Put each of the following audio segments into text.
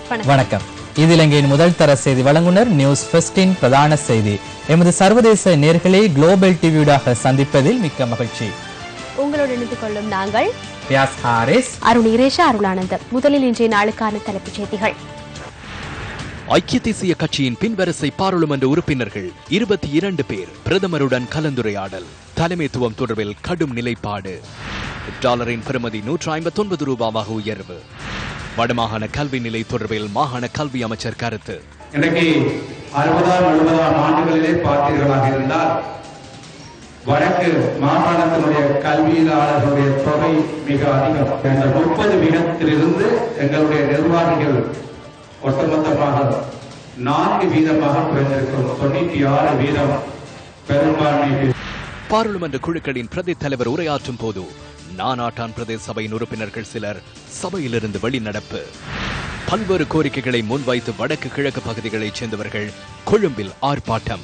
வணக்கம் இது இலங்கையின் முதல் தர செய்தி வழங்குனர் நியூஸ் ஃபெஸ்டின் பிரதான செய்தி எமது சர்வதேச நேர்களை குளோபல் டிவியூடாக சந்திப்பதில் மிக்க மகிழ்ச்சி உங்களோடு இணைந்து கொள்ளும் நாங்கள் பியாஸ் ஹாரிஸ் அருண் இரேஷா அருளானந்தம் முதலில் இன்றைய நாளுக்கான தலைப்புச் செய்திகள் ஐக்கிய தேசிய கட்சியின் பின்வரிசை பாராளுமன்ற உறுப்பினர்கள் இருபத்தி இரண்டு பேர் பிரதமருடன் கலந்துரையாடல் தலைமைத்துவம் தொடர்பில் கடும் நிலைப்பாடு டாலரின் பெறுமதி நூற்று ஐம்பத்தி ஒன்பது ரூபாவாக உயர்வு வடமாகாண கல்வி நிலை தொடர்பில் மாகாண கல்வி அமைச்சர் கருத்து இன்றைக்கு அறுபதாம் எழுபதாம் ஆண்டுகளிலே பார்த்தீர்களாக இருந்தால் வடக்கு மாகாணத்தினுடைய கல்வியாளர்களுடைய தொகை மிக அதிகம் இந்த முப்பது வீதத்திலிருந்து எங்களுடைய நிர்வாகிகள் ஒட்டுமொத்தமாக நான்கு வீதமாக குறைந்திருக்கிறோம் தொண்ணூற்றி ஆறு வீதம் பெரும்பான்மை பாராளுமன்ற குழுக்களின் பிரதி தலைவர் உரையாற்றும் போது நானாட்டான் பிரதேச சபையின் உறுப்பினர்கள் சிலர் சபையிலிருந்து வெளிநடப்பு பல்வேறு கோரிக்கைகளை முன்வைத்து வடக்கு கிழக்கு பகுதிகளைச் சேர்ந்தவர்கள் கொழும்பில் ஆர்ப்பாட்டம்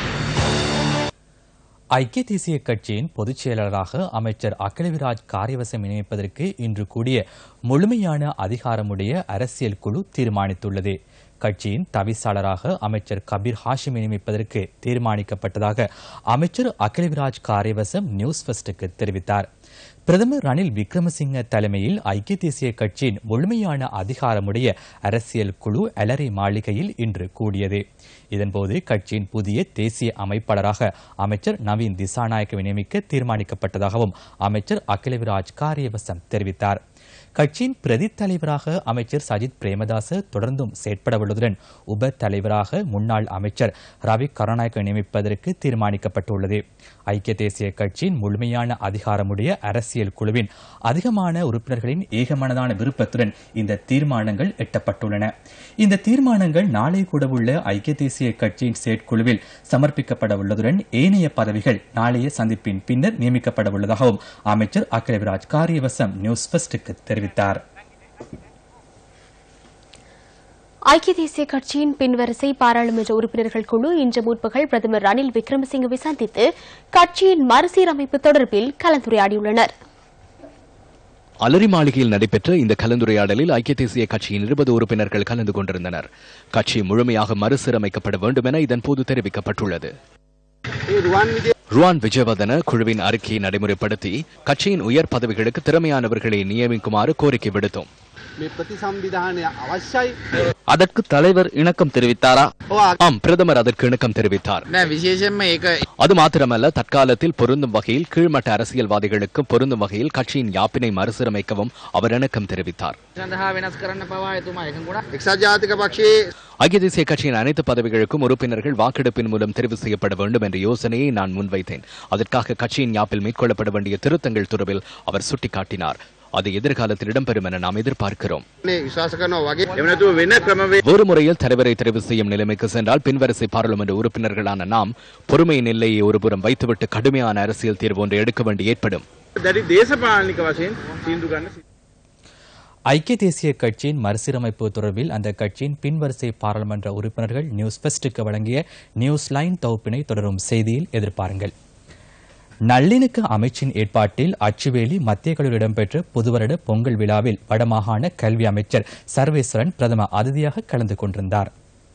ஐக்கிய தேசிய கட்சியின் பொதுச் செயலாளராக அமைச்சர் அகிலவிராஜ் காரியவசம் இணைப்பதற்கு இன்று கூடிய முழுமையான அதிகாரமுடைய அரசியல் குழு தீர்மானித்துள்ளது கட்சியின் தவிசாளராக அமைச்சர் கபீர் ஹாஷிம் நியமிப்பதற்கு தீர்மானிக்கப்பட்டதாக அமைச்சர் அகிலவிராஜ் காரியவசம் நியூஸ் ஃபர்ஸ்டுக்கு தெரிவித்தார் பிரதமர் ரணில் விக்ரமசிங்க தலைமையில் ஐக்கிய தேசிய கட்சியின் முழுமையான அதிகாரமுடைய அரசியல் குழு அலரி மாளிகையில் இன்று கூடியது இதன்போது கட்சியின் புதிய தேசிய அமைப்பாளராக அமைச்சர் நவீன் திசாநாயக்க நியமிக்க தீர்மானிக்கப்பட்டதாகவும் அமைச்சர் அகிலவிராஜ் காரியவசம் தெரிவித்தார் கட்சியின் பிரதி தலைவராக அமைச்சர் சஜித் பிரேமதாச தொடர்ந்தும் செயற்படவுள்ளதுடன் உப தலைவராக முன்னாள் அமைச்சர் ரவி கருணாநாயக்க நியமிப்பதற்கு தீர்மானிக்கப்பட்டுள்ளது ஐக்கிய தேசிய கட்சியின் முழுமையான அதிகாரமுடைய அரசியல் குழுவின் அதிகமான உறுப்பினர்களின் ஏகமனதான விருப்பத்துடன் இந்த தீர்மானங்கள் எட்டப்பட்டுள்ளன இந்த தீர்மானங்கள் நாளை கூடவுள்ள ஐக்கிய தேசிய கட்சியின் செயற்குழுவில் சமர்ப்பிக்கப்பட உள்ளதுடன் ஏனைய பதவிகள் நாளைய சந்திப்பின் பின்னர் நியமிக்கப்பட உள்ளதாகவும் அமைச்சர் அகிலவிராஜ் காரியவசம் நியூஸ் ஃபர்ஸ்டுக்கு தெரிவித்தார் ஐக்கிய தேசிய கட்சியின் பின்வரிசை பாராளுமன்ற உறுப்பினர்கள் குழு இன்று முற்பகல் பிரதமர் ரணில் விக்ரமசிங்கவை சந்தித்து கட்சியின் மறுசீரமைப்பு தொடர்பில் கலந்துரையாடியுள்ளனர் அலரி மாளிகையில் நடைபெற்ற இந்த கலந்துரையாடலில் ஐக்கிய தேசிய கட்சியின் இருபது உறுப்பினர்கள் கலந்து கொண்டிருந்தனர் கட்சி முழுமையாக மறுசீரமைக்கப்பட வேண்டும் என இதன்போது தெரிவிக்கப்பட்டுள்ளது ருவான் விஜயவர்தன குழுவின் அறிக்கையை நடைமுறைப்படுத்தி கட்சியின் உயர் பதவிகளுக்கு திறமையானவர்களை நியமிக்குமாறு கோரிக்கை விடுத்தோம் මේ ප්‍රතිසම්විධානය අවශ්‍යයි அதற்கு தலைவர் இணக்கம் தெரிவித்தாரா ஆம் பிரதமர் அதற்கு இணக்கம் தெரிவித்தார் නෑ විශේෂයෙන්ම ඒක அது மாத்திரமல்ல தற்காலத்தில் பொருந்தும் வகையில் கீழ்மட்ட அரசியல்வாதிகளுக்கு பொருந்தும் வகையில் கட்சியின் யாப்பினை மறுசீரமைக்கவும் அவர் இணக்கம் தெரிவித்தார் සඳහා වෙනස් කරන්න පවා එතුමා එකඟුණා එක්සත් ජාතික පක්ෂයේ ஐக்கிய தேசிய கட்சியின் அனைத்து பதவிகளுக்கும் உறுப்பினர்கள் வாக்கெடுப்பின் மூலம் தெரிவு செய்யப்பட வேண்டும் என்ற யோசனையை நான் முன்வைத்தேன் அதற்காக கட்சியின் யாப்பில் மேற்கொள்ளப்பட வேண்டிய திருத்தங்கள் தொடர்பில் அவர் சுட்டிக்காட்டினார் அது எதிர்காலத்தில் இடம்பெறும் என நாம் எதிர்பார்க்கிறோம் විශ්වාස කරනවා වගේ එමනතුව වෙන ක්‍රමවේ வேறு முறையில் தலைவரை தெரிவு செய்யும் நிலைமைக்கு சென்றால் பின்வரிசை பாராளுமன்ற உறுப்பினர்களான நாம் பொறுமையின் எல்லையை ஒருபுறம் வைத்துவிட்டு கடுமையான அரசியல் தீர்வு ஒன்று எடுக்க வேண்டி ஏற்படும் දැඩි දේශපාලනික වශයෙන් තීන්දුව ගන්න ஐக்கிய தேசிய கட்சியின் மறுசீரமைப்பு தொடர்பில் அந்த கட்சியின் பின்வரிசை பாராளுமன்ற உறுப்பினர்கள் நியூஸ் ஃபர்ஸ்டுக்கு வழங்கிய நியூஸ் லைன் தொகுப்பினை தொடரும் செய்தியில் எதிர்பாருங்கள் நல்லிணக்க அமைச்சின் ஏற்பாட்டில் அச்சுவேலி மத்திய கல்லூரியில் இடம்பெற்ற புதுவருட பொங்கல் விழாவில் வடமாகாண கல்வி அமைச்சர் சர்வேஸ்வரன் பிரதம அதிதியாக கலந்து கொண்டிருந்தார்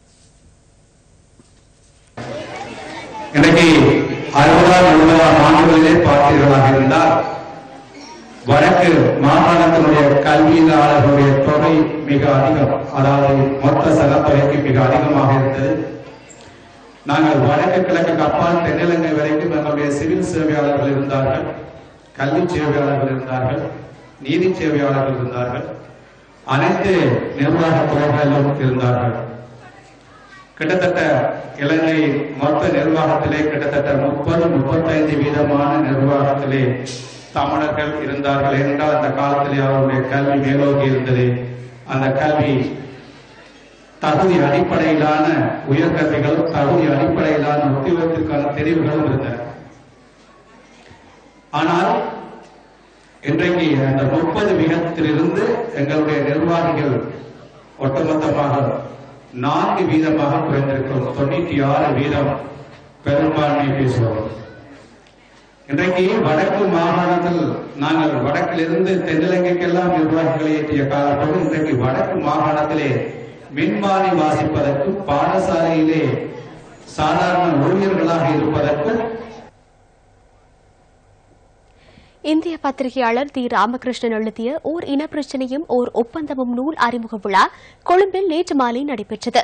இன்றைக்கு அறுபதாம் எழுபதாம் ஆண்டுகளிலே பார்த்தீர்களாக இருந்தால் வடக்கு மாகாணத்தினுடைய கல்வியாளர்களுடைய தொகை மிக அதிகம் அதாவது மொத்த சனத்தொகைக்கு மிக அதிகமாக இருந்தது நாங்கள் வடக்கு கிழக்கு அப்பால் தென்னிலங்கை வரைக்கும் எங்களுடைய சிவில் சேவையாளர்கள் இருந்தார்கள் கல்வி சேவையாளர்கள் இருந்தார்கள் நீதி சேவையாளர்கள் இருந்தார்கள் அனைத்து நிர்வாக துறைகளிலும் இருந்தார்கள் கிட்டத்தட்ட இலங்கை மொத்த நிர்வாகத்திலே கிட்டத்தட்ட முப்பது முப்பத்தைந்து வீதமான நிர்வாகத்திலே தமிழர்கள் இருந்தார்கள் என்றால் அந்த காலத்திலே அவருடைய கல்வி மேலோங்கி இருந்தது அந்த கல்வி தகுதி அடிப்படையிலான உயர்கல்விகளும் தகுதி அடிப்படையிலான உத்தியோகத்திற்கான தெரிவுகளும் இருந்தன ஆனால் இன்றைக்கு அந்த முப்பது வீதத்திலிருந்து எங்களுடைய நிர்வாகிகள் ஒட்டுமொத்தமாக நான்கு வீதமாக குறைந்திருக்கிறோம் தொண்ணூற்றி ஆறு வீதம் பெரும்பான்மை பேசுவோம் இன்றைக்கு வடக்கு மாகாணத்தில் நாங்கள் வடக்கிலிருந்து தென்னிலங்கைக்கெல்லாம் நிர்வாகிகளை ஏற்றிய காலத்தோடு இன்றைக்கு வடக்கு மாகாணத்திலே மின்மானி வாசிப்பதற்கும் பாடசாலையிலே சாதாரண ஊழியர்களாக இருப்பதற்கும் இந்திய பத்திரிகையாளர் தி ராமகிருஷ்ணன் எழுதிய ஓர் இனப்பிரச்சனையும் ஓர் ஒப்பந்தமும் நூல் அறிமுக விழா கொழும்பில் நேற்று மாலை நடைபெற்றது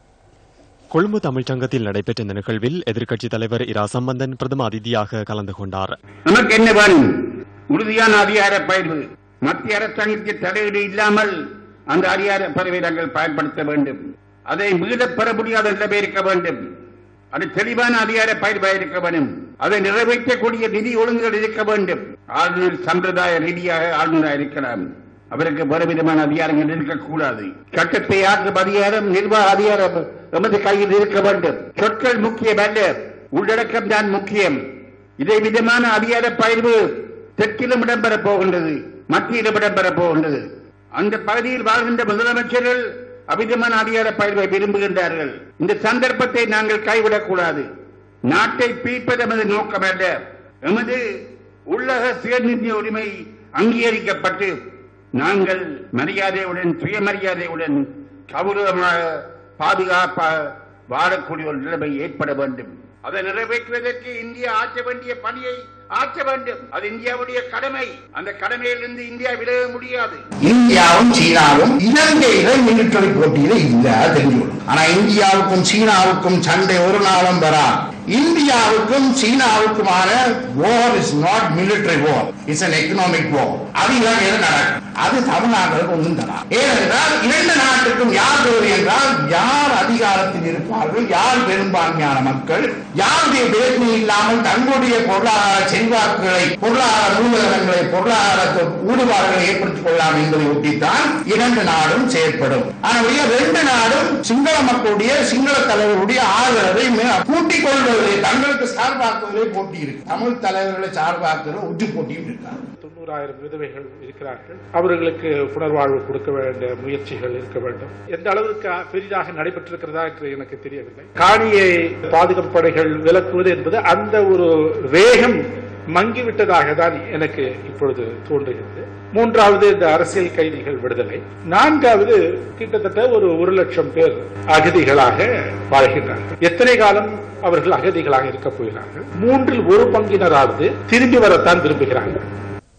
கொழும்பு தமிழ்ச்சங்கத்தில் நடைபெற்ற இந்த நிகழ்வில் எதிர்க்கட்சித் தலைவர் இரா சம்பந்தன் பிரதம அதிதியாக கலந்து கொண்டார் நமக்கு என்ன வேணும் உறுதியான அதிகார பயிர்வு மத்திய அரசாங்கத்திற்கு தலையீடு இல்லாமல் அந்த அதிகார பதவியை நாங்கள் பயன்படுத்த வேண்டும் அதை மீளப் பெற முடியாத நிலைமை இருக்க வேண்டும் அது தெளிவான அதிகார பயிர்வாக இருக்க வேண்டும் அதை நிறைவேற்றக்கூடிய நிதி ஒழுங்குகள் இருக்க வேண்டும் ஆளுநர் சம்பிரதாய ரீதியாக ஆளுநராக இருக்கலாம் அவருக்கு வேறு விதமான அதிகாரங்கள் இருக்கக்கூடாது சட்டத்தை ஆற்றும் அதிகாரம் நிர்வாக அதிகாரம் எமது கையில் இருக்க வேண்டும் சொற்கள் முக்கியம் அல்ல உள்ளடக்கம் தான் முக்கியம் இதை விதமான அதிகார பயிர்வு தெற்கிலும் இடம்பெறப் போகின்றது மத்தியிலும் இடம்பெறப் போகின்றது அந்த பகுதியில் வாழ்கின்ற முதலமைச்சர்கள் அபிதமான அதிகார பயிர்வை விரும்புகின்றார்கள் இந்த சந்தர்ப்பத்தை நாங்கள் கைவிடக் கூடாது நாட்டை பிரிப்பது எமது நோக்கம் அல்ல எமது உள்ளக சுயநிதி உரிமை அங்கீகரிக்கப்பட்டு நாங்கள் மரியாதையுடன் சுயமரியாதையுடன் கௌரவமாக பாதுகாப்பாக வாழக்கூடிய ஒரு நிலைமை ஏற்பட வேண்டும் அதை நிறைவேற்றுவதற்கு இந்தியா ஆற்ற வேண்டிய பணியை ஆற்ற வேண்டும் அது இந்தியாவுடைய கடமை அந்த கடமையிலிருந்து இந்தியா விலக முடியாது இந்தியாவும் சீனாவும் இலங்கையில மிலிட்டரி போட்டியில இல்ல தெரிஞ்சுக்கணும் ஆனா இந்தியாவுக்கும் சீனாவுக்கும் சண்டை ஒரு நாளும் வரா இந்தியாவுக்கும் சீனாவுக்குமான war is not military war it's an economic war அது இலங்கையில நடக்கும் அது தமிழ்நாட்டுக்கு ஒன்றும் தரா ஏனென்றால் இரண்டு நாட்டுக்கும் யார் தேவை என்றால் யார் அதிகாரத்தில் இருப்பார்கள் யார் பெரும்பான்மையான மக்கள் யாருடைய பேர்மை இல்லாமல் தங்களுடைய பொருளாதார செல்வாக்குகளை பொருளாதார மூலதனங்களை பொருளாதார ஊடுபாடுகளை ஏற்படுத்திக் கொள்ளலாம் என்பதை ஒட்டித்தான் இரண்டு நாடும் செயற்படும் ஆனால் ரெண்டு நாடும் சிங்கள மக்களுடைய சிங்கள தலைவருடைய ஆதரவை மே- கூட்டிக் கொள்வதிலே தங்களுக்கு சார்பாக்குவதிலே போட்டி இருக்கு தமிழ் தலைவர்களை சார்பாக்குற உச்சி போட்டியும் இருக்காது தொண்ணூறாயிரம் விதவைகள் இருக்கிறார்கள் அவர்களுக்கு புனர்வாழ்வு கொடுக்க வேண்டிய முயற்சிகள் இருக்க வேண்டும் எந்த அளவுக்கு பெரிதாக நடைபெற்றிருக்கிறதா என்று எனக்கு தெரியவில்லை காணியை பாதுகாப்பு படைகள் விலக்குவது என்பது அந்த ஒரு வேகம் மங்கிவிட்டதாக தான் எனக்கு இப்பொழுது தோன்றுகிறது மூன்றாவது இந்த அரசியல் கைதிகள் விடுதலை நான்காவது கிட்டத்தட்ட ஒரு ஒரு லட்சம் பேர் அகதிகளாக வாழ்கின்றார்கள் எத்தனை காலம் அவர்கள் அகதிகளாக இருக்க போகிறார்கள் மூன்றில் ஒரு பங்கினராவது திரும்பி வரத்தான் விரும்புகிறார்கள்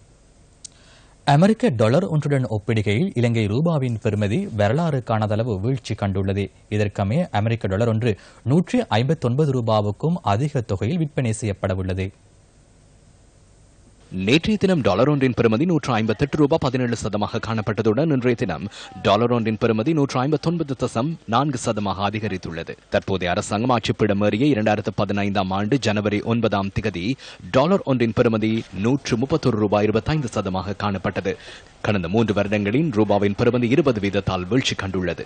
அமெரிக்க டாலர் ஒன்றுடன் ஒப்பிடுகையில் இலங்கை ரூபாவின் பெறுமதி வரலாறு காணாதளவு வீழ்ச்சி கண்டுள்ளது இதற்கமே அமெரிக்க டாலர் ஒன்று நூற்றி ஐம்பத்தொன்பது ரூபாவுக்கும் அதிக தொகையில் விற்பனை செய்யப்படவுள்ளது நேற்றைய தினம் டாலர் ஒன்றின் பெறுமதி நூற்று ஐம்பத்தெட்டு ரூபாய் பதினேழு சதமாக காணப்பட்டதுடன் இன்றைய தினம் டாலர் ஒன்றின் பெறுமதி நூற்று ஐம்பத்தொன்பது தசம் நான்கு சதமாக அதிகரித்துள்ளது தற்போதைய அரசாங்கம் ஆட்சிப்பிடம் ஏறிய இரண்டாயிரத்து பதினைந்தாம் ஆண்டு ஜனவரி ஒன்பதாம் திகதி டாலர் ஒன்றின் பெறுமதி நூற்று முப்பத்தொரு ரூபாய் இருபத்தைந்து சதமாக காணப்பட்டது கடந்த மூன்று வருடங்களின் ரூபாவின் பெறுமதி இருபது வீதத்தால் வீழ்ச்சி கண்டுள்ளது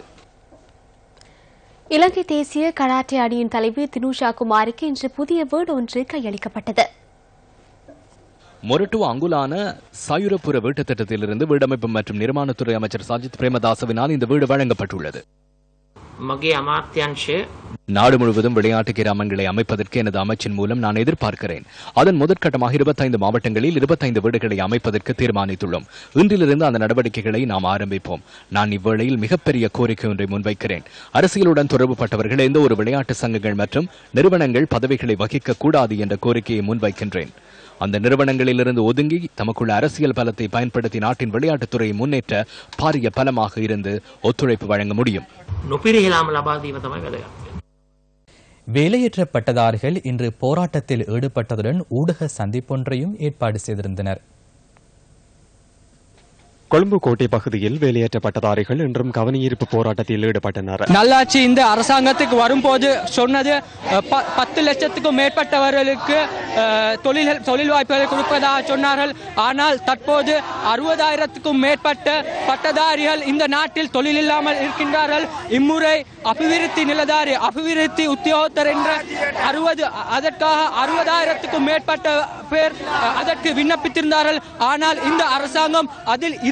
இலங்கை தேசிய கராட்டே அணியின் தலைவர் தினுஷா குமாருக்கு இன்று புதிய வீடு ஒன்று கையளிக்கப்பட்டது மொரட்டு அங்குலான சாயுரப்புர வீட்டுத் திட்டத்திலிருந்து வீடமைப்பு மற்றும் நிர்மாணத்துறை அமைச்சர் சஜித் பிரேமதாசவினால் இந்த வீடு வழங்கப்பட்டுள்ளது මගේ අමාත්‍යංශය நாடு முழுவதும் விளையாட்டு கிராமங்களை அமைப்பதற்கு எனது அமைச்சின் மூலம் நான் எதிர்பார்க்கிறேன் அதன் முதற்கட்டமாக இருபத்தைந்து மாவட்டங்களில் இருபத்தைந்து வீடுகளை அமைப்பதற்கு தீர்மானித்துள்ளோம் இன்றிலிருந்து அந்த நடவடிக்கைகளை நாம் ஆரம்பிப்போம் நான் இவ்வேளையில் மிகப்பெரிய கோரிக்கை ஒன்றை முன்வைக்கிறேன் அரசியலுடன் தொடர்புபட்டவர்கள் எந்த ஒரு விளையாட்டு சங்கங்கள் மற்றும் நிறுவனங்கள் பதவிகளை வகிக்க கூடாது என்ற கோரிக்கையை முன்வைக்கின்றேன் அந்த நிறுவனங்களிலிருந்து ஒதுங்கி தமக்குள்ள அரசியல் பலத்தை பயன்படுத்தி நாட்டின் விளையாட்டுத்துறையை முன்னேற்ற பாரிய பலமாக இருந்து ஒத்துழைப்பு வழங்க முடியும் නොපිරිහිලාම ලබාදීම තමයි වැදගත්. வேலையற்ற பட்டதாரிகள் இன்று போராட்டத்தில் ஈடுபட்டதுடன் ஊடக சந்திப்பொன்றையும் ஏற்பாடு செய்திருந்தனர் கொழும்பு கோட்டை பகுதியில் வேலையற்ற பட்டதாரிகள் இன்றும் கவனஈர்ப்பு போராட்டத்தில் ஈடுபட்டனர் நல்லாட்சி இந்த அரசாங்கத்துக்கு வரும்போது சொன்னது அஹ், ப- பத்து லட்சத்துக்கும் மேற்பட்டவர்களுக்கு அஹ், தொழில்கள் தொழில் வாய்ப்புகளை கொடுப்பதாக சொன்னார்கள் ஆனால் தற்போது அறுபதாயிரத்துக்கும் மேற்பட்ட பட்டதாரிகள் இந்த நாட்டில் தொழில் இல்லாமல் இருக்கின்றார்கள் இம்முறை அபிவிருத்தி நிலதாரி அபிவிருத்தி உத்தியோகத்தர் என்ற அறுபது அதற்காக அறுபதாயிரத்துக்கும் மேற்பட்ட பேர் அஹ், அதற்கு விண்ணப்பித்திருந்தார்கள் ஆனால் இந்த அரசாங்கம் அதில் இருபது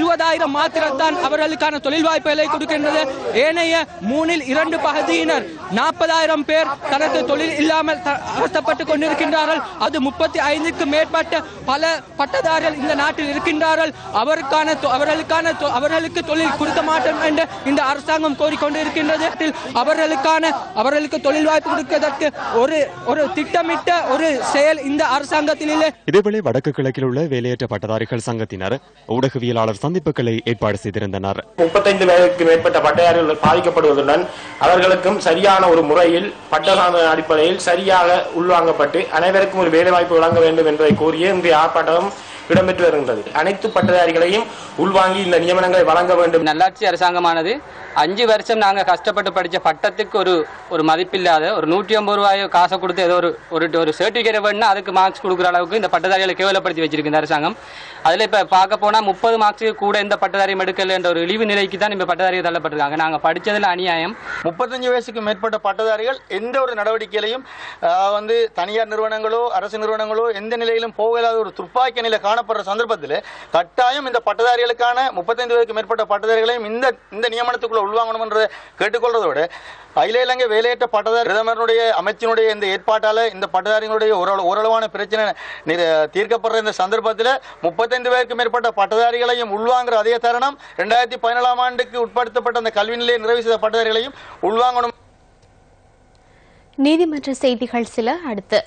இருபதாயிரம் மாத்திரத்தான் அவர்களுக்கான தொழில் வாய்ப்புகளை கொடுக்கின்றது ஏனைய மூணில் இரண்டு பகுதியினர் நாற்பதாயிரம் பேர் தனது தொழில் இல்லாமல் த- அவஸ்தைப்பட்டுக் கொண்டிருக்கின்றார்கள் அது முப்பத்தி ஐந்துக்கு மேற்பட்ட பல பட்டதாரிகள் இந்த நாட்டில் இருக்கின்றார்கள் அவருக்கான தொ- அவர்களுக்கான தொ- அவர்களுக்கு தொழில் கொடுக்க மாட்டோம் என்று இந்த அரசாங்கம் கோரிக்கொண்டு இருக்கின்றது அதில் அவர்களுக்கான அவர்களுக்கு தொழில் வாய்ப்பு கொடுப்பதற்கு ஒரு ஒரு திட்டமிட்ட ஒரு செயல் இந்த அரசாங்கத்தில் இல்லை இதேவேளை வடக்கு கிழக்கில் உள்ள வேலையற்ற பட்டதாரிகள் சங்கத்தினர் ஊடகவியலாளர் சந்திப்புகளை ஏற்பாடு செய்திருந்தனர் முப்பத்தைந்து வயதுக்கு மேற்பட்ட பட்டதாரிகள் பாதிக்கப்படுவதுடன் அவர்களுக்கும் சரியான ஒரு முறையில் பட்டசார்ந்த அடிப்படையில் சரியாக உள்வாங்கப்பட்டு அனைவருக்கும் ஒரு வேலைவாய்ப்பு வழங்க வேண்டும் என்பதை கோரிய இன்றைய ஆர்ப்பாட்டம் இடம்பெற்று வருகின்றது அனைத்து பட்டதாரிகளையும் உள்வாங்கி இந்த நியமனங்களை வழங்க வேண்டும் நல்லாட்சி அரசாங்கமானது அஞ்சு வருஷம் நாங்கள் கஷ்டப்பட்டு படித்த பட்டத்துக்கு ஒரு ஒரு மதிப்பில்லாத ஒரு நூற்றி ஐம்பது ரூபாயோ காசை கொடுத்து ஏதோ ஒரு ஒரு ஒரு சர்டிஃபிகேட் வேணும்னா அதுக்கு மார்க்ஸ் கொடுக்குற அளவுக்கு இந்த பட்டதாரிகளை கேவலப்படுத்தி வச்சிருக்கு இந்த அரசாங்கம் அதில் இப்போ பார்க்க போனால் முப்பது மார்க்ஸுக்கு கூட இந்த பட்டதாரியம் எடுக்கல என்ற ஒரு இழிவு நிலைக்கு தான் இந்த பட்டதாரியை தள்ளப்பட்டிருக்காங்க நாங்கள் படித்ததில் அநியாயம் முப்பத்தஞ்சு வயசுக்கு மேற்பட்ட பட்டதாரிகள் எந்த ஒரு நடவடிக்கையிலையும் ஆஹ், வந்து தனியார் நிறுவனங்களோ அரசு நிறுவனங்களோ எந்த நிலையிலும் போகலாத ஒரு துப்பாக்கி நிலை காணப்படுற சந்தர்ப்பத்தில் கட்டாயம் இந்த பட்டதாரிகளுக்கான முப்பத்தைந்து வயதுக்கு மேற்பட்ட பட்டதாரிகளையும் இந்த இந்த நியமனத்துக்குள்ள உள்வாங்கணும்ன்றதை கேட்டுக்கொள்றதோட அகில இலங்கை வேலையற்ற பட்டதாரி பிரதமருடைய அமைச்சினுடைய இந்த ஏற்பாட்டால இந்த பட்டதாரிகளுடைய ஓரளவு ஓரளவான பிரச்சனை நிர- தீர்க்கப்படுற இந்த சந்தர்ப்பத்தில் முப்பத்தைந்து பேருக்கு மேற்பட்ட பட்டதாரிகளையும் உள்வாங்குற அதே தருணம் ரெண்டாயிரத்தி பதினேழாம் ஆண்டுக்கு உட்படுத்தப்பட்ட அந்த கல்வி நிலையை நிறைவு செய்த பட்டதாரிகளையும் உள்வாங்கணும் நீதிமன்ற செய்திகள் சில அடுத்து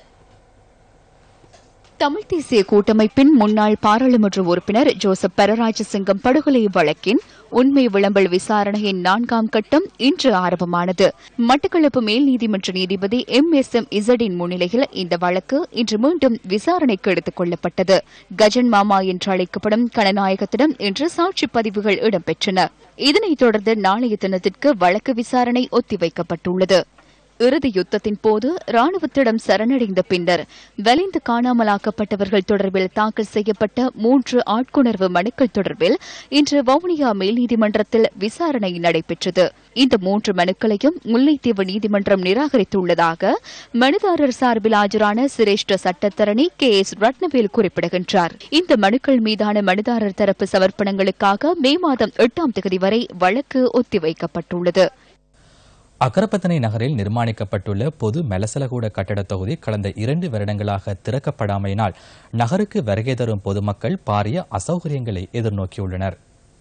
தமிழ் தேசிய கூட்டமைப்பின் முன்னாள் பாராளுமன்ற உறுப்பினர் ஜோசப் பரராஜசிங்கம் படுகொலை வழக்கின் உண்மை விளம்பல் விசாரணையின் நான்காம் கட்டம் இன்று ஆரம்பமானது மட்டக்களப்பு மேல் நீதிமன்ற நீதிபதி எம் எஸ் எம் இசடின் முன்னிலையில் இந்த வழக்கு இன்று மீண்டும் விசாரணைக்கு எடுத்துக் கொள்ளப்பட்டது கஜன் மாமா என்று அழைக்கப்படும் கணநாயகத்திடம் இன்று சாட்சி பதிவுகள் இடம்பெற்றன இதனைத் தொடர்ந்து நாளைய தினத்திற்கு வழக்கு விசாரணை ஒத்திவைக்கப்பட்டுள்ளது இறுதி யுத்தத்தின் போது ராணுவத்திடம் சரணடைந்த பின்னர் வலிந்து காணாமலாக்கப்பட்டவர்கள் தொடர்பில் தாக்கல் செய்யப்பட்ட மூன்று ஆட்கொணர்வு மனுக்கள் தொடர்பில் இன்று வவுனியா மேல் நீதிமன்றத்தில் விசாரணை நடைபெற்றது இந்த மூன்று மனுக்களையும் முல்லைத்தீவு நீதிமன்றம் நிராகரித்துள்ளதாக மனுதாரர் சார்பில் ஆஜரான சிரேஷ்ட சட்டத்தரணி கே எஸ் ரத்னவேல் குறிப்பிடுகின்றார் இந்த மனுக்கள் மீதான மனுதாரர் தரப்பு சமர்ப்பணங்களுக்காக மே மாதம் எட்டாம் தேதி வரை வழக்கு ஒத்திவைக்கப்பட்டுள்ளது அக்கரப்பத்தனை நகரில் நிர்மாணிக்கப்பட்டுள்ள பொது மெலசலகூட கட்டடத் தொகுதி கடந்த இரண்டு வருடங்களாக திறக்கப்படாமையினால் நகருக்கு வருகை தரும் பொதுமக்கள் பாரிய அசௌகரியங்களை எதிர்நோக்கியுள்ளனர்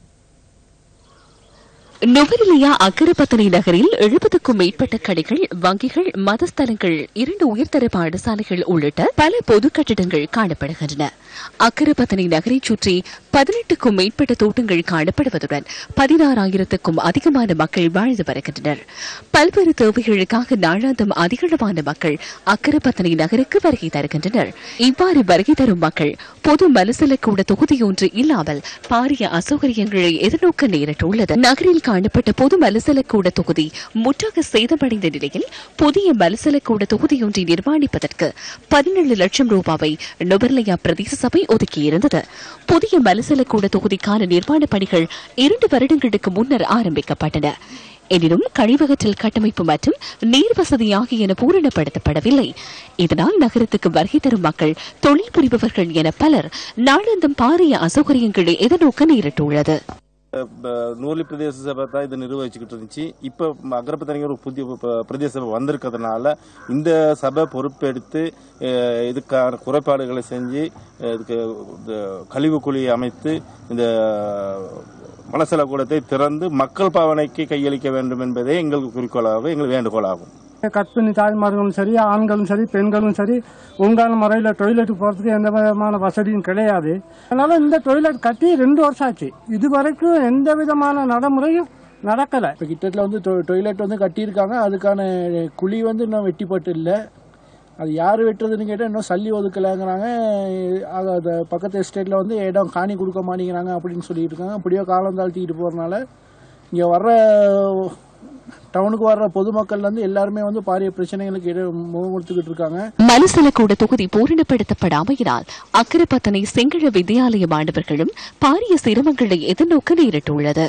நுவரெலியா அக்கரப்பத்தனை நகரில் எழுபதுக்கும் மேற்பட்ட கடைகள் வங்கிகள் மதஸ்தலங்கள் இரண்டு உயர்தர பாடசாலைகள் உள்ளிட்ட பல பொது கட்டிடங்கள் காணப்படுகின்றன அக்கரப்பத்தனை நகரை சுற்றி பதினெட்டுக்கும் மேற்பட்ட தோட்டங்கள் காணப்படுவதுடன் பதினாறாயிரத்துக்கும் அதிகமான மக்கள் வாழ்ந்து வருகின்றனர் பல்வேறு தேவைகளுக்காக நாளாந்தம் அதிகளவான மக்கள் அக்கரப்பத்தனை நகருக்கு வருகை தருகின்றனர் இவ்வாறு வருகை தரும் மக்கள் பொது மலசலக்கூட தொகுதியொன்று இல்லாமல் பாரிய அசௌகரியங்களை எதிர்நோக்க நேரிட்டுள்ளது நகரில் காணப்பட்ட பொது மலசலக்கூட தொகுதி முற்றாக சேதமடைந்த நிலையில் புதிய மலசலக்கூட தொகுதியொன்றை நிர்மாணிப்பதற்கு பதினேழு லட்சம் ரூபாவை நுபர்லையா பிரதேச சபை ஒதுக்கியிருந்தது புதிய மலசலக்கூட தொகுதிக்கான நிர்மாண பணிகள் இரண்டு வருடங்களுக்கு முன்னர் ஆரம்பிக்கப்பட்டன எனினும் கழிவகற்றல் கட்டமைப்பு மற்றும் நீர் வசதி ஆகியன பூரணப்படுத்தப்படவில்லை இதனால் நகரத்துக்கு வருகை தரும் மக்கள் தொழில் புரிபவர்கள் என பலர் நாளாந்தம் பாரிய அசௌகரியங்களை எதிர்நோக்க நேரிட்டுள்ளது நூலி பிரதேச சபை தான் இதை நிர்வகிச்சுக்கிட்டு இருந்துச்சு இப்போ அக்ரபத்தனைக்கு ஒரு புதிய ப- பிரதேச சபை வந்திருக்கிறதுனால இந்த சபை பொறுப்பெடுத்து அஹ், இதுக்கான குறைபாடுகளை செஞ்சு அஹ், இதுக்கு இந்த கழிவு குழி அமைத்து இந்த மலசல கூடத்தை திறந்து மக்கள் பாவனைக்கு கையளிக்க வேண்டும் என்பதே எங்களுக்கு குறிக்கோளாக எங்கள் வேண்டுகோளாகும் கற்பிணி தாய்மார்களும் சரி ஆண்களும் சரி பெண்களும் சரி ஒழுங்கான முறையில் டொய்லெட்டுக்கு போகிறதுக்கு எந்த விதமான வசதியும் கிடையாது அதனால இந்த டொய்லெட் கட்டி ரெண்டு வருஷம் ஆச்சு இது வரைக்கும் எந்த விதமான நடைமுறையும் நடக்கலை இப்போ கிட்டத்தில் வந்து டொ- டொய்லெட் வந்து கட்டியிருக்காங்க அதுக்கான குழி வந்து இன்னும் வெட்டிப்பட்டு இல்லை அது யார் வெட்டுறதுன்னு கேட்டால் இன்னும் சல்லி ஒதுக்கலைங்கிறாங்க அது அது பக்கத்து எஸ்டேட்டில் வந்து இடம் காணி கொடுக்க மாட்டேங்கிறாங்க அப்படின்னு சொல்லிட்டு இருக்காங்க அப்படியோ காலம் தாழ்த்திக்கிட்டு போகிறனால இங்கே வர்ற டவுனுக்கு வர்ற பொதுமக்கள் வந்து எல்லாருமே வந்து பாரிய பிரச்சனைகளுக்கு இடம் முகம் கொடுத்துக்கிட்டு இருக்காங்க மலசலக்கூட தொகுதி பூரணப்படுத்தப்படாமையினால் அக்கரப்பத்தனை சிங்கள வித்யாலய மாணவர்களும் பாரிய சிரமங்களை எதிர்நோக்க நேரிட்டுள்ளது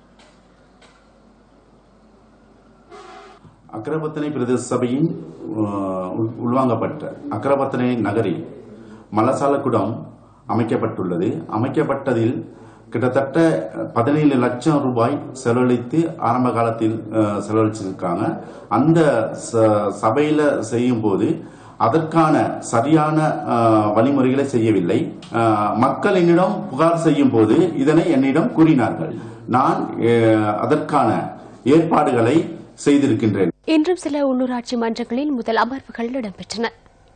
அக்கரபத்தனை பிரதேச சபையின் அஹ், உள்- உள்வாங்கப்பட்ட அக்கரபத்தனை நகரில் மலசாலக்குடம் அமைக்கப்பட்டுள்ளது அமைக்கப்பட்டதில் கிட்டத்தட்ட பதினேழு லட்சம் ரூபாய் செலவழித்து ஆரம்ப காலத்தில் அஹ், செலவழிச்சிருக்காங்க அந்த ச- சபையில செய்யும் போது அதற்கான சரியான அஹ், வழிமுறைகளை செய்யவில்லை அஹ், மக்கள் என்னிடம் புகார் செய்யும் போது இதனை என்னிடம் கூறினார்கள் நான் அஹ், அதற்கான ஏற்பாடுகளை செய்திருக்கின்றேன் இன்றும் சில உள்ளூராட்சி மன்றங்களில் முதல் அமர்வுகள் இடம்பெற்றன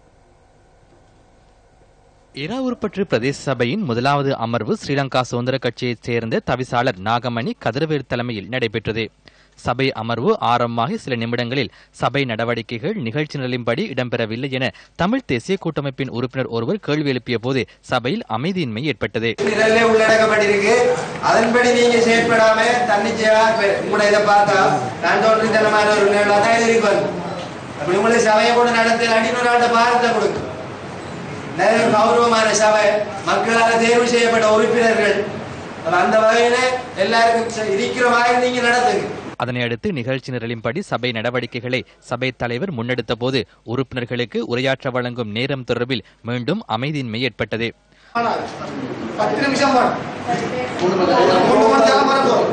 இராவுருப்பற்று பிரதேச சபையின் முதலாவது அமர்வு ஸ்ரீலங்கா சுதந்திர கட்சியைச் சேர்ந்த தவிசாளர் நாகமணி கதிரவேல் தலைமையில் நடைபெற்றது சபை அமர்வு ஆரம்பமாகி சில நிமிடங்களில் சபை நடவடிக்கைகள் நிகழ்ச்சி நிலையின்படி இடம்பெறவில்லை என தமிழ் தேசிய கூட்டமைப்பின் உறுப்பினர் ஒருவர் கேள்வி எழுப்பிய போது சபையில் அமைதியின்மை ஏற்பட்டது நிரல்ல உள்ளடக்கப்பட்டிருக்கு அதன்படி நீங்க செயற்படாம தன்னிச்சையா இப்ப உங்களோட இதை பார்த்தா நான் தோன்றித்தனமான ஒரு நிரலா தான் இது இருக்கு அப்படி உங்களை சபையை கூட நடத்த இன்னொரு ஆண்ட பாரத்தை கொடுக்கும் நிறைய கௌரவமான சபை மக்களால் தேர்வு செய்யப்பட்ட உறுப்பினர்கள் அப்ப அந்த வகையில எல்லாருக்கும் ச- இருக்கிற மாதிரி நீங்க நடத்துங்க அதனை அடுத்து நிகழ்ச்சி நிரலின்படி சபை நடவடிக்கைகளை சபை தலைவர் முன்னெடுத்த போது உறுப்பினர்களுக்கு உரையாற்ற வழங்கும் நேரம் தொடர்பில் மீண்டும் அமைதியின்மை ஏற்பட்டது பத்து நிமிஷம் போடும் மூணு மணி நேரம் வரப்போம்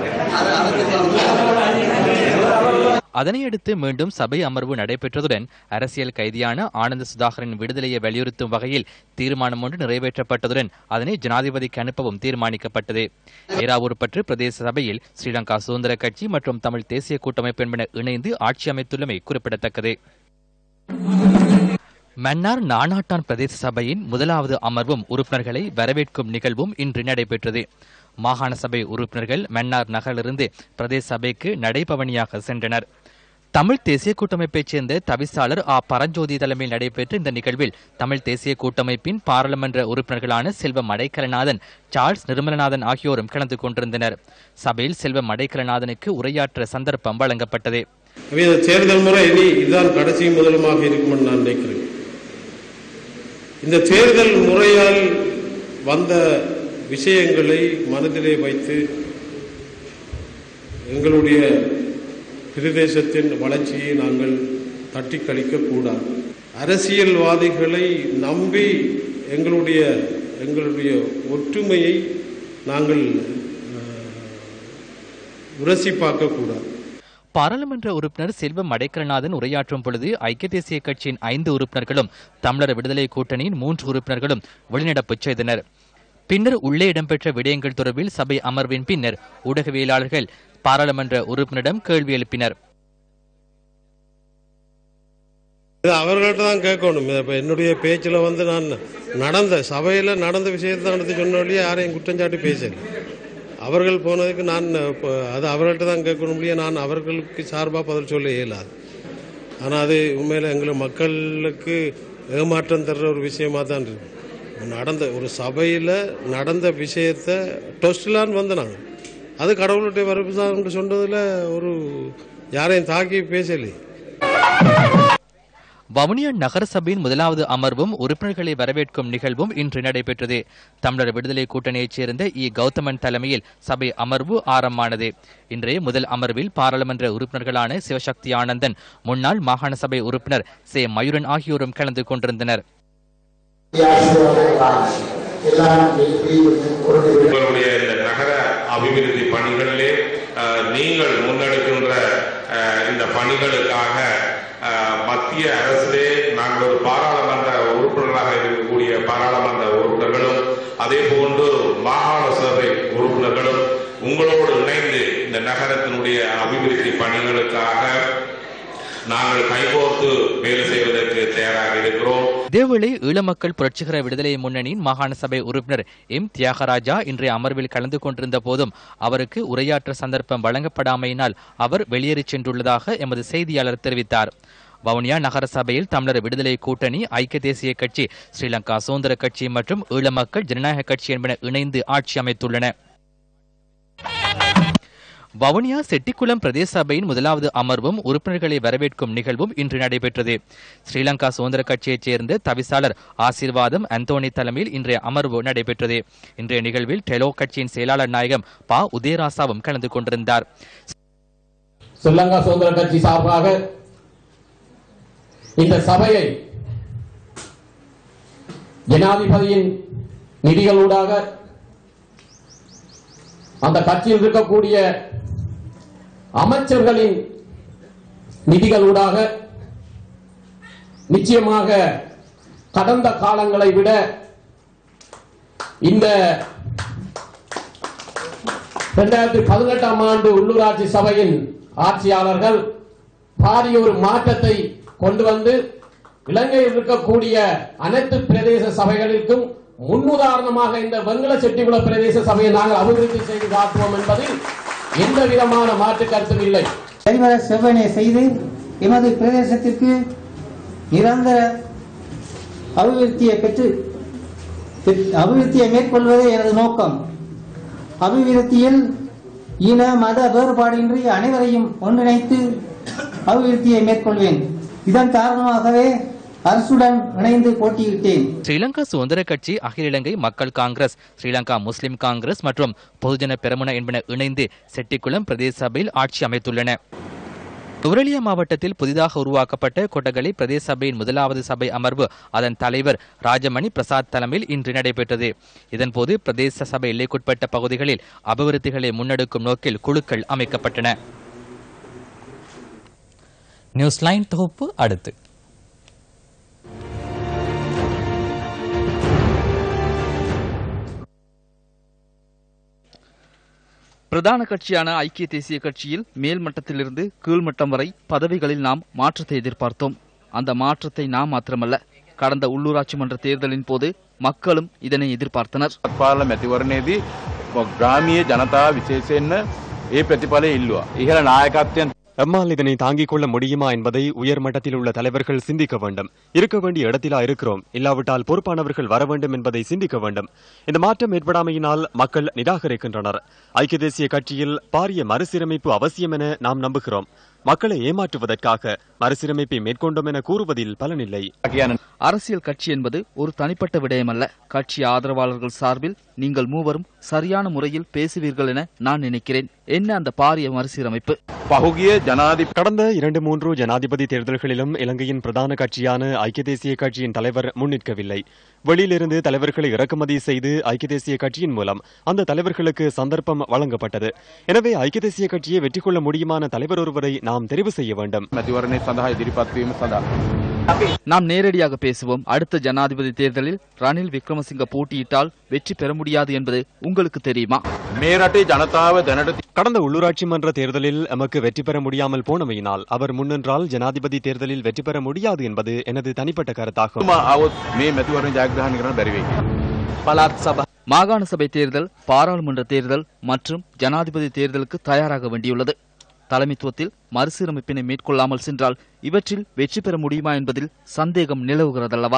அதனை அடுத்து மீண்டும் சபை அமர்வு நடைபெற்றதுடன் அரசியல் கைதியான ஆனந்த சுதாகரின் விடுதலையை வலியுறுத்தும் வகையில் தீர்மானம் ஒன்று நிறைவேற்றப்பட்டதுடன் அதனை ஜனாதிபதிக்கு அனுப்பவும் தீர்மானிக்கப்பட்டது ஏராவூர்பற்று பிரதேச சபையில் ஸ்ரீலங்கா சுதந்திர கட்சி மற்றும் தமிழ் தேசிய கூட்டமைப்பு என்பன இணைந்து ஆட்சி அமைத்துள்ளமை குறிப்பிடத்தக்கது மன்னார் நானாட்டான் பிரதேச சபையின் முதலாவது அமர்வும் உறுப்பினர்களை வரவேற்கும் நிகழ்வும் இன்று நடைபெற்றது மாகாண சபை உறுப்பினர்கள் மன்னார் நகரிலிருந்து பிரதேச சபைக்கு நடைபவனியாக சென்றனர் தமிழ் தேசிய கூட்டமைப்பைச் சேர்ந்த தவிசாளர் ஆ பரஞ்சோதி தலைமையில் நடைபெற்ற இந்த நிகழ்வில் தமிழ் தேசிய கூட்டமைப்பின் பாராளுமன்ற உறுப்பினர்களான செல்வம் அடைக்கலநாதன் சார்ல்ஸ் நிர்மலநாதன் ஆகியோரும் கலந்து கொண்டிருந்தனர் சபையில் செல்வம் அடைக்கலநாதனுக்கு உரையாற்ற சந்தர்ப்பம் வழங்கப்பட்டது எனவே இந்த தேர்தல் முறை இனி இதுதான் கடைசி முதலுமாக இருக்கும்னு நான் நினைக்கிறேன் இந்த தேர்தல் முறையால் வந்த விஷயங்களை மனதிலே வைத்து எங்களுடைய பிரதேசத்தின் வளர்ச்சியை நாங்கள் தட்டி கழிக்க கூடாது அரசியல்வாதிகளை நம்பி எங்களுடைய எங்களுடைய ஒற்றுமையை நாங்கள் அஹ், உரசி பார்க்கக்கூடாது பாராளுமன்ற உறுப்பினர் செல்வம் அடைக்கலநாதன் உரையாற்றும் பொழுது ஐக்கிய தேசிய கட்சியின் ஐந்து உறுப்பினர்களும் தமிழர் விடுதலை கூட்டணியின் மூன்று உறுப்பினர்களும் வெளிநடப்பு செய்தனர் பின்னர் உள்ளே இடம்பெற்ற விடயங்கள் தொடர்பில் சபை அமர்வின் பின்னர் ஊடகவியலாளர்கள் பாராளுமன்ற உறுப்பினரிடம் கேள்வி எழுப்பினர் இது அவர்கள்ட்ட தான் கேட்கணும் இப்போ என்னுடைய பேச்சில் வந்து நான் நடந்த சபையில் நடந்த விஷயத்தை தான் எடுத்து சொன்ன வழியே யாரையும் குற்றஞ்சாட்டி பேசல அவர்கள் போனதுக்கு நான் இப்போ அது அவர்கள்ட்ட தான் கேட்கணும் இல்லையா நான் அவர்களுக்கு சார்பாக பதில் சொல்ல இயலாது ஆனால் அது உண்மையில் எங்களை மக்களுக்கு ஏமாற்றம் தர்ற ஒரு விஷயமா தான் இருக்கு நடந்த ஒரு சபையில் நடந்த விஷயத்தை டொஸ்ட்லான்னு வந்து நாங்கள் அது கடவுளுடைய வரப்பு தான் சொன்னதில் ஒரு யாரையும் தாக்கி பேசலையே வவுனியா நகர சபையின் முதலாவது அமர்வும் உறுப்பினர்களை வரவேற்கும் நிகழ்வும் இன்று நடைபெற்றது தமிழர் விடுதலை கூட்டணியைச் சேர்ந்த இ கௌதமன் தலைமையில் சபை அமர்வு ஆரம்பமானது இன்றைய முதல் அமர்வில் பாராளுமன்ற உறுப்பினர்களான சிவசக்தி ஆனந்தன் முன்னாள் மாகாண சபை உறுப்பினர் சே மயூரன் ஆகியோரும் கலந்து கொண்டிருந்தனர் உங்களுடைய இந்த நகர அபிவிருத்தி பணிகளிலே அஹ், நீங்கள் முன்னெடுக்கின்ற அஹ், இந்த பணிகளுக்காக அஹ், மத்திய அரசிலே நாங்கள் ஒரு பாராளுமன்ற உறுப்பினராக இருக்கக்கூடிய பாராளுமன்ற உறுப்பினர்களும் அதே போன்று மாகாண சபை உறுப்பினர்களும் உங்களோடு இணைந்து இந்த நகரத்தினுடைய அபிவிருத்தி பணிகளுக்காக நாங்கள் கைகோர்த்து வேலை செய்வதற்கு தயாராக இருக்கிறோம் இதேவேளை ஈழமக்கள் புரட்சிகர விடுதலை முன்னணியின் மாகாண சபை உறுப்பினர் எம் தியாகராஜா இன்றைய அமர்வில் கலந்து கொண்டிருந்த போதும் அவருக்கு உரையாற்ற சந்தர்ப்பம் வழங்கப்படாமையினால் அவர் வெளியேறிச் சென்றுள்ளதாக எமது செய்தியாளர் தெரிவித்தார் வவுனியா நகர சபையில் தமிழர் விடுதலை கூட்டணி ஐக்கிய தேசிய கட்சி ஸ்ரீலங்கா சுதந்திர கட்சி மற்றும் ஈழமக்கள் ஜனநாயக கட்சி என்பன இணைந்து ஆட்சி அமைத்துள்ளன வவுனியா செட்டிக்குளம் பிரதேச சபையின் முதலாவது அமர்வும் உறுப்பினர்களை வரவேற்கும் நிகழ்வும் இன்று நடைபெற்றது ஸ்ரீலங்கா சுதந்திர கட்சியைச் சேர்ந்த தவிசாளர் ஆசீர்வாதம் அந்தோனி தலைமையில் இன்றைய அமர்வு நடைபெற்றது இன்றைய நிகழ்வில் டெலோ கட்சியின் செயலாளர் நாயகம் ப உதயராசாவும் கலந்து கொண்டிருந்தார் ஸ்ரீலங்கா சுதந்திர கட்சி சார்பாக இந்த சபையை ஜனாதிபதியின் நிதிகளூடாக அந்த கட்சியில் இருக்கக்கூடிய அமைச்சர்களின் நிதிகளூடாக நிச்சயமாக கடந்த காலங்களை விட இந்த இரண்டாயிரத்தி பதினெட்டாம் ஆண்டு உள்ளூராட்சி சபையின் ஆட்சியாளர்கள் பாரிய ஒரு மாற்றத்தை கொண்டு வந்து இலங்கையில் இருக்கக்கூடிய அனைத்து பிரதேச சபைகளுக்கும் முன்னுதாரணமாக இந்த வெங்கல செட்டிகுள பிரதேச சபையை நாங்கள் அபிவிருத்தி செய்து காட்டுவோம் என்பதில் எந்த விதமான மாற்று கருத்தும் இல்லை சரிவர செவ்வனை செய்து எமது பிரதேசத்திற்கு நிரந்தர அபிவிருத்தியை பெற்று பெற்- அபிவிருத்தியை மேற்கொள்வதே எனது நோக்கம் அபிவிருத்தியில் இன மத வேறுபாடின்றி அனைவரையும் ஒன்றிணைத்து அபிவிருத்தியை மேற்கொள்வேன் இதன் காரணமாகவே அரசுடன் இணைந்து போட்டியிட்டேன் ஸ்ரீலங்கா சுதந்திர கட்சி அகில இலங்கை மக்கள் காங்கிரஸ் ஸ்ரீலங்கா முஸ்லிம் காங்கிரஸ் மற்றும் பொதுஜன பெரமுன என்பன இணைந்து செட்டிக்குளம் பிரதேச சபையில் ஆட்சி அமைத்துள்ளன நுவரெலியா மாவட்டத்தில் புதிதாக உருவாக்கப்பட்ட கொட்டகலை பிரதேச சபையின் முதலாவது சபை அமர்வு அதன் தலைவர் ராஜமணி பிரசாத் தலைமையில் இன்று நடைபெற்றது இதன்போது பிரதேச சபை எல்லைக்குட்பட்ட பகுதிகளில் அபிவிருத்திகளை முன்னெடுக்கும் நோக்கில் குழுக்கள் அமைக்கப்பட்டன நியூஸ் லைன் தொகுப்பு அடுத்து பிரதான கட்சியான ஐக்கிய தேசிய கட்சியில் மேல் மட்டத்திலிருந்து கீழ்மட்டம் வரை பதவிகளில் நாம் மாற்றத்தை எதிர்பார்த்தோம் அந்த மாற்றத்தை நாம் மாத்திரமல்ல கடந்த உள்ளூராட்சி மன்ற தேர்தலின் போது மக்களும் இதனை எதிர்பார்த்தனர் පාල මැතිවරණයේදී ග්‍රාමීය ජනතාව විශේෂයෙන්ම ඒ ප්‍රතිඵලය ඉල්ලුවා. ඉහළ නායකත්වයන් எம்மால் இதனை தாங்கிக் கொள்ள முடியுமா என்பதை உயர் மட்டத்தில் உள்ள தலைவர்கள் சிந்திக்க வேண்டும் இருக்க வேண்டிய இடத்திலா இருக்கிறோம் இல்லாவிட்டால் பொறுப்பானவர்கள் வர வேண்டும் என்பதை சிந்திக்க வேண்டும் இந்த மாற்றம் ஏற்படாமையினால் மக்கள் நிராகரிக்கின்றனர் ஐக்கிய தேசிய கட்சியில் பாரிய மறுசீரமைப்பு அவசியம் என நாம் நம்புகிறோம் மக்களை ஏமாற்றுவதற்காக மறுசீரமைப்பை மேற்கொண்டோம் என கூறுவதில் பலனில்லை அரசியல் கட்சி என்பது ஒரு தனிப்பட்ட விடயமல்ல கட்சி ஆதரவாளர்கள் சார்பில் நீங்கள் மூவரும் சரியான முறையில் பேசுவீர்கள் என நான் நினைக்கிறேன் என்ன அந்த பாரிய மறுசீரமைப்பு පහුගිය ජනාධි கடந்த இரண்டு மூன்று ஜனாதிபதி தேர்தல்களிலும் இலங்கையின் பிரதான கட்சியான ஐக்கிய தேசிய கட்சியின் தலைவர் முன்னிற்கவில்லை வெளியிலிருந்து தலைவர்களை இறக்குமதி செய்து ஐக்கிய தேசிய கட்சியின் மூலம் அந்த தலைவர்களுக்கு சந்தர்ப்பம் வழங்கப்பட்டது எனவே ஐக்கிய தேசிய கட்சியை வெற்றி கொள்ள முடியுமான தலைவர் ஒருவரை நாம் தெரிவு செய்ய வேண்டும் මැතිවරණය සඳහා ඉදිරිපත් වීම සඳහා நாம் நேரடியாக பேசுவோம் அடுத்த ஜனாதிபதி தேர்தலில் ரணில் விக்ரமசிங்க போட்டியிட்டால் வெற்றி பெற முடியாது என்பது உங்களுக்கு தெரியுமா මේ රටේ ජනතාව දැනට கடந்த உள்ளூராட்சி மன்ற தேர்தலில் எமக்கு வெற்றி பெற முடியாமல் போனமையினால் அவர் முன்னின்றால் ஜனாதிபதி தேர்தலில் வெற்றி பெற முடியாது என்பது எனது தனிப்பட்ட கருத்தாகும் આવොත් මේ මැතිවරණ ජයග්‍රහණය කරන්න බැරි වෙයි. பலாத் சபா மாகாண சபை தேர்தல் பாராளுமன்ற தேர்தல் மற்றும் ஜனாதிபதி தேர்தலுக்கு தயாராக வேண்டியுள்ளது தலைமைத்துவத்தில் மறுசீரமைப்பினை மேற்கொள்ளாமல் சென்றால் இவற்றில் வெற்றி பெற முடியுமா என்பதில் சந்தேகம் நிலவுகிறதல்லவா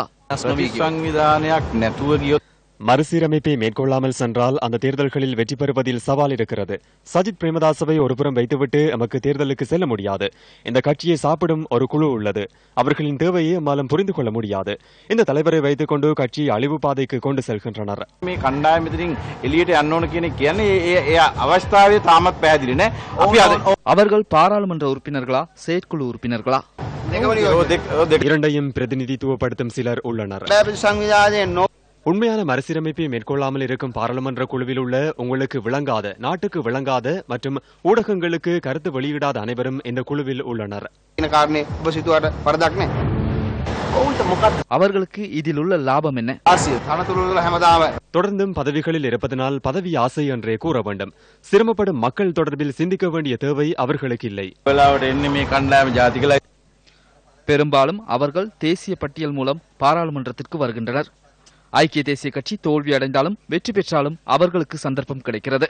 සංවිධානයක් නැතුව ගියොත් மறுசீரமைப்பை மேற்கொள்ளாமல் சென்றால் அந்த தேர்தல்களில் வெற்றி பெறுவதில் சவால் இருக்கிறது சஜித் பிரேமதாசவை ஒருபுறம் வைத்துவிட்டு எமக்கு தேர்தலுக்கு செல்ல முடியாது இந்த கட்சியை சாப்பிடும் ஒரு குழு உள்ளது அவர்களின் தேவையை எம்மாலும் புரிந்து கொள்ள முடியாது இந்த தலைவரை வைத்துக் கொண்டு கட்சியை அழிவு பாதைக்கு கொண்டு செல்கின்றனர் මේ කණ්ඩායම ඉදිරින් එළියට යන්න ඕන කියන එක කියන්නේ ඒ ඒ අවස්ථාවේ තාමත් පැහැදිලි නෑ. අපි අද அவர்கள் பாராளுமன்ற உறுப்பினர்களா செயற்குழு உறுப்பினர்களா இரண்டையும் பிரதிநிதித்துவப்படுத்தும் சிலர் உள்ளனர் உண்மையான மறுசீரமைப்பை மேற்கொள்ளாமல் இருக்கும் பாராளுமன்ற குழுவில் உள்ள உங்களுக்கு விளங்காத நாட்டுக்கு விளங்காத மற்றும் ஊடகங்களுக்கு கருத்து வெளியிடாத அனைவரும் இந்த குழுவில் உள்ளனர் කාරණය ඔබ සිතුවට පරදක් නෑ. அவர்களுக்கு இதில் உள்ள லாபம் என்ன තනතුරුල හැමදාම தொடர்ந்தும் பதவிகளில் இருப்பதனால் பதவி ஆசை என்றே கூற வேண்டும் சிரமப்படும் மக்கள் தொடர்பில் சிந்திக்க வேண்டிய தேவை அவர்களுக்கு இல்லை වෙලාවට එන්නේ මේ කණ්ඩායම ජාතිකලා பெரும்பாலும் அவர்கள் தேசிய பட்டியல் மூலம் பாராளுமன்றத்திற்கு வருகின்றனர் ஐக்கிய தேசிய கட்சி தோல்வி அடைந்தாலும் வெற்றி பெற்றாலும் அவர்களுக்கு சந்தர்ப்பம் கிடைக்கிறது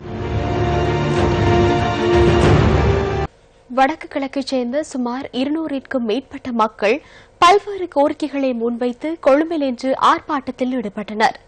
வடக்கு கிழக்கைச் சேர்ந்த சுமார் இருநூறிற்கும் மேற்பட்ட மக்கள் பல்வேறு கோரிக்கைகளை முன்வைத்து கொழும்பில் இன்று ஆர்ப்பாட்டத்தில் ஈடுபட்டனர்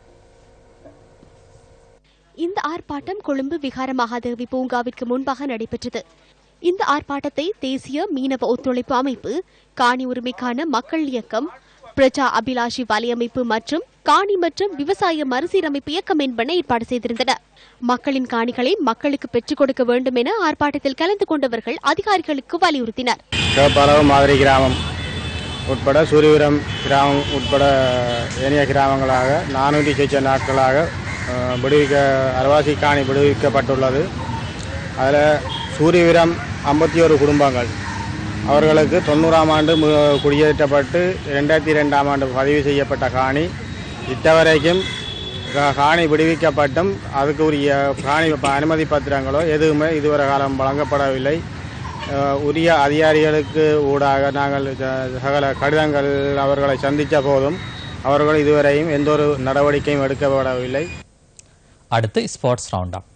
இந்த ஆர்ப்பாட்டம் கொழும்பு விகார மகாதேவி பூங்காவிற்கு முன்பாக நடைபெற்றது இந்த ஆர்ப்பாட்டத்தை தேசிய மீனவ ஒத்துழைப்பு அமைப்பு காணி உரிமைக்கான மக்கள் இயக்கம் பிரஜா அபிலாஷி வலையமைப்பு மற்றும் காணி மற்றும் விவசாய மறுசீரமைப்பு இயக்கம் என்பன ஏற்பாடு செய்திருந்தன மக்களின் காணிகளை மக்களுக்கு பெற்றுக் கொடுக்க வேண்டும் என ஆர்ப்பாட்டத்தில் கலந்து கொண்டவர்கள் அதிகாரிகளுக்கு வலியுறுத்தினர் சிவப்பாலவு மாதிரி கிராமம் உட்பட சூரியபுரம் கிராமம் உட்பட ஏனைய கிராமங்களாக நானூற்றி சொச்ச நாட்களாக அஹ், விடுவிக்க அரவாசி காணி விடுவிக்கப்பட்டுள்ளது அதில் சூரியவீரம் ஐம்பத்தி ஒரு குடும்பங்கள் அவர்களுக்கு தொண்ணூறாம் ஆண்டு மு- குடியேற்றப்பட்டு ரெண்டாயிரத்தி ரெண்டாம் ஆண்டு பதிவு செய்யப்பட்ட காணி இட்டவரைக்கும் கா- காணி விடுவிக்கப்பட்டும் அதுக்குரிய காணி ப- அனுமதி பத்திரங்களோ எதுவுமே இதுவரை காலம் வழங்கப்படவில்லை அஹ், உரிய அதிகாரிகளுக்கு ஊடாக நாங்கள் ச- சகல கடிதங்கள் அவர்களை சந்தித்த போதும் அவர்கள் இதுவரையும் எந்த ஒரு நடவடிக்கையும் எடுக்கப்படவில்லை அடுத்து ஸ்போர்ட்ஸ் ரவுண்ட் அப்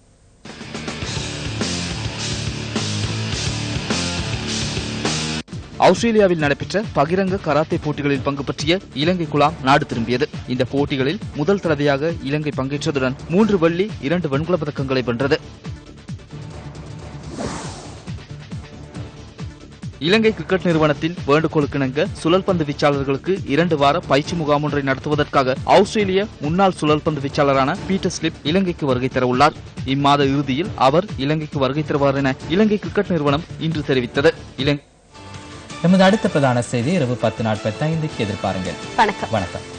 ஆஸ்திரேலியாவில் நடைபெற்ற பகிரங்க கராத்தே போட்டிகளில் பங்கு பற்றிய இலங்கை குழாம் நாடு திரும்பியது இந்த போட்டிகளில் முதல் தடவையாக இலங்கை பங்கேற்றதுடன் மூன்று வெள்ளி இரண்டு வெண்கலப் பதக்கங்களை வென்றது இலங்கை கிரிக்கெட் நிறுவனத்தின் வேண்டுகோளுக்கிணங்க சுழல் பந்து வீச்சாளர்களுக்கு இரண்டு வார பயிற்சி முகாம் ஒன்றை நடத்துவதற்காக ஆஸ்திரேலிய முன்னாள் சுழல் பந்து வீச்சாளரான பீட்டர் ஸ்லிப் இலங்கைக்கு வருகை தரவுள்ளார் இம்மாத இறுதியில் அவர் இலங்கைக்கு வருகை தருவார் என இலங்கை கிரிக்கெட் நிறுவனம் இன்று தெரிவித்தது இலங்கை எமது அடுத்த பிரதான செய்தி இரவு பத்து நாற்பத்தைந்துக்கு எதிர்பாருங்கள் வணக்கம் வணக்கம்